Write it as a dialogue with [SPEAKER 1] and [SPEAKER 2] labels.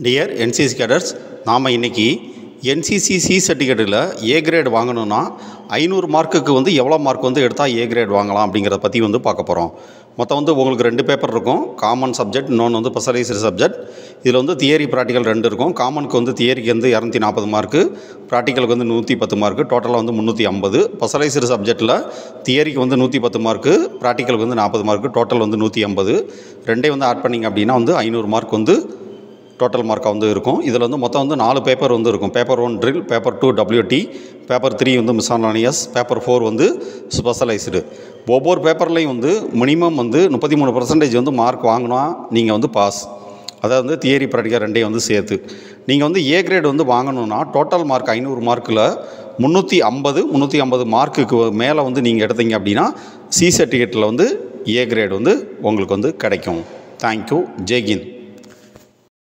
[SPEAKER 1] dear NCC cadets நாம் இன்றைக்கி NCC C சர்டிஃபிகேட்டில் ஏ கிரேட் வாங்கணும்னா ஐநூறு மார்க்குக்கு வந்து எவ்வளோ மார்க் வந்து எடுத்தால் ஏ கிரேட் வாங்கலாம் அப்படிங்கிறத பற்றி வந்து பார்க்க போகிறோம் மொத்தம் வந்து உங்களுக்கு ரெண்டு பேப்பர் இருக்கும் காமன் சப்ஜெக்ட் இன்னொன்று வந்து ஸ்பெஷலைஸ்டு சப்ஜெக்ட் இதில் வந்து தியரி ப்ராக்டிக்கல் ரெண்டு இருக்கும் காமனுக்கு வந்து தியரிக்கு வந்து இரநூத்தி நாற்பது மார்க்கு ப்ராக்டிக்கலுக்கு வந்து நூற்றி பத்து மார்க்கு டோட்டலாக வந்து முந்நூற்றி ஐம்பது ஸ்பெஷலைஸ்டு சப்ஜெக்ட்டில் தியரிக்கு வந்து நூற்றி பத்து மார்க்கு ப்ராக்டிக்கலுக்கு வந்து நாற்பது மார்க்கு டோட்டல் வந்து நூற்றி ஐம்பது ரெண்டே வந்து ஆட் பண்ணிங்க அப்படின்னா வந்து ஐநூறு மார்க் வந்து டோட்டல் மார்க்காக வந்து இருக்கும் இதில் வந்து மொத்தம் வந்து நாலு பேப்பர் வந்து இருக்கும் paper one drill paper two WT paper three வந்து மிஸ்ஆனானியஸ் பேப்பர் ஃபோர் வந்து ஸ்பெஷலைஸ்டு ஒவ்வொரு பேப்பர்லேயும் வந்து மினிமம் வந்து முப்பத்தி மூணு பர்சன்டேஜ் வந்து மார்க் வாங்கினா நீங்கள் வந்து பாஸ் அதாவது வந்து தியரி ப்ராக்டிக்கல் ரெண்டையும் வந்து சேர்த்து நீங்கள் வந்து ஏ கிரேட் வந்து வாங்கணும்னா டோட்டல் மார்க் ஐநூறு மார்க்கில் முந்நூற்றி ஐம்பது முந்நூற்றி ஐம்பது மார்க்குக்கு மேலே வந்து நீங்கள் எடுத்தீங்க அப்படின்னா சி சர்டிஃபிகேட்டில் வந்து ஏ கிரேட் வந்து உங்களுக்கு வந்து கிடைக்கும் தேங்க்யூ ஜெய்கின்